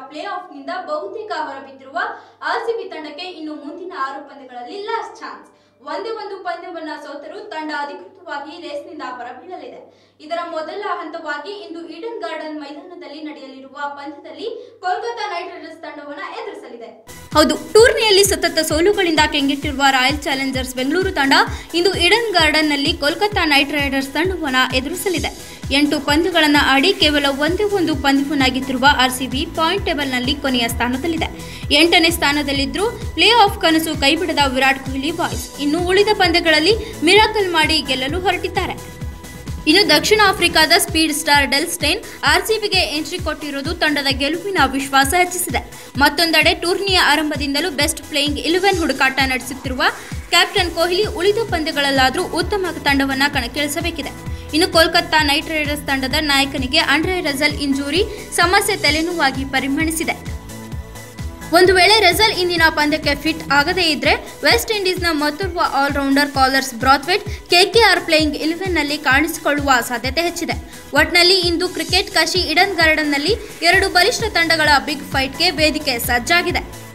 play ಆಫ್ನಿಂದ ಬಹುತೇಕ ಹೊರಬಿದ್ದಿರುವ RCB ತಂಡಕ್ಕೆ ಇನ್ನು ಮುಂದಿನ ಆರು ಪಂದ್ಯಗಳಲ್ಲಿ ಲಾಸ್ಟ್ ಚಾನ್ಸ್ ಒಂದೇ ಒಂದು ಪಂದ್ಯವನ್ನ ಸೋತರೂ ತಂಡ ಅಧಿಕೃತವಾಗಿ ರೇಸ್ನಿಂದ ಹೊರಬೀಳಲಿದೆ ಇದರ ಮೊದಲ ಹಂತವಾಗಿ ಇಂದು ಈಡನ್ ಗಾರ್ಡನ್ ಮೈದಾನದಲ್ಲಿ ನಡೆಯಲಿರುವ ಪಂದ್ಯದಲ್ಲಿ ಕೋಲ್ಕತಾ ನೈಟ್ ರೈಡರ್ಸ್ ತಂಡವನ್ನ ಎದುರಿಸಲಿದೆ ಹೌದು ಟೂರ್ನಿಯಲ್ಲಿ ಸತತ ಸೋಲುಗಳಿಂದ ಕೆಂಗೆಟ್ಟಿರುವ ರಾಯಲ್ ಚಾಲೆಂಜರ್ಸ್ ಬೆಂಗಳೂರು ತಂಡ ಇಂದು ಈಡನ್ ಗಾರ್ಡನ್ನಲ್ಲಿ ಕೋಲ್ಕತಾ ನೈಟ್ ರೈಡರ್ಸ್ ತಂಡವನ್ನು ಎದುರಿಸಲಿದೆ ಎಂಟು ಪಂದ್ಯಗಳನ್ನು ಆಡಿ ಕೇವಲ ಒಂದೇ ಒಂದು ಪಂದ್ಯವನ್ನು ಗೆದ್ದಿರುವ ಆರ್ಸಿಬಿ ಪಾಯಿಂಟ್ ಟೇಬಲ್ನಲ್ಲಿ ಕೊನೆಯ ಸ್ಥಾನದಲ್ಲಿದೆ ಎಂಟನೇ ಸ್ಥಾನದಲ್ಲಿದ್ದರೂ ಪ್ಲೇ ಆಫ್ ಕನಸು ಕೈಬಿಡದ ವಿರಾಟ್ ಕೊಹ್ಲಿ ಬಾಯ್ಸ್ ಇನ್ನು ಉಳಿದ ಪಂದ್ಯಗಳಲ್ಲಿ ಮಿರಾಕಲ್ ಮಾಡಿ ಗೆಲ್ಲಲು ಹೊರಟಿದ್ದಾರೆ ಇನ್ನು ದಕ್ಷಿಣ ಆಫ್ರಿಕಾದ ಸ್ಪೀಡ್ ಸ್ಟಾರ್ ಡೆಲ್ ಸ್ಟೈನ್ ಆರ್ಸಿಬಿಗೆ ಎಂಟ್ರಿ ಕೊಟ್ಟಿರುವುದು ತಂಡದ ಗೆಲುವಿನ ವಿಶ್ವಾಸ ಹೆಚ್ಚಿಸಿದೆ ಮತ್ತೊಂದೆಡೆ ಟೂರ್ನಿಯ ಆರಂಭದಿಂದಲೂ ಬೆಸ್ಟ್ ಪ್ಲೇಯಿಂಗ್ ಇಲೆವೆನ್ ಹುಡುಕಾಟ ನಡೆಸುತ್ತಿರುವ ಕ್ಯಾಪ್ಟನ್ ಕೊಹ್ಲಿ ಉಳಿದ ಪಂದ್ಯಗಳಲ್ಲಾದರೂ ಉತ್ತಮ ತಂಡವನ್ನು ಕಣಕ್ಕಿಳಿಸಬೇಕಿದೆ ಇನ್ನು ಕೋಲ್ಕತ್ತಾ ನೈಟ್ ರೈಡರ್ಸ್ ತಂಡದ ನಾಯಕನಿಗೆ ಅಂಡ್ರೆ ರಜಲ್ ಇಂಜೂರಿ ಸಮಸ್ಯೆ ತಲೆನೋವಾಗಿ ಪರಿಗಣಿಸಿದೆ ಒಂದು ವೇಳೆ ರೆಜಲ್ ಇಂದಿನ ಪಂದ್ಯಕ್ಕೆ ಫಿಟ್ ಆಗದೇ ಇದ್ರೆ ವೆಸ್ಟ್ ಇಂಡೀಸ್ನ ಮತ್ತೋರ್ವ all rounder Carlos Brathwaite KKR playing ಇಲೆವೆನ್ನಲ್ಲಿ ಕಾಣಿಸಿಕೊಳ್ಳುವ ಸಾಧ್ಯತೆ ಹೆಚ್ಚಿದೆ ಒಟ್ನಲ್ಲಿ ಇಂದು ಕ್ರಿಕೆಟ್ ಕಾಶಿ ಇಡನ್ ಗಾರ್ಡನ್ನಲ್ಲಿ ಎರಡು ಬಲಿಷ್ಠ ತಂಡಗಳ ಬಿಗ್ ಫೈಟ್ಗೆ ವೇದಿಕೆ ಸಜ್ಜಾಗಿದೆ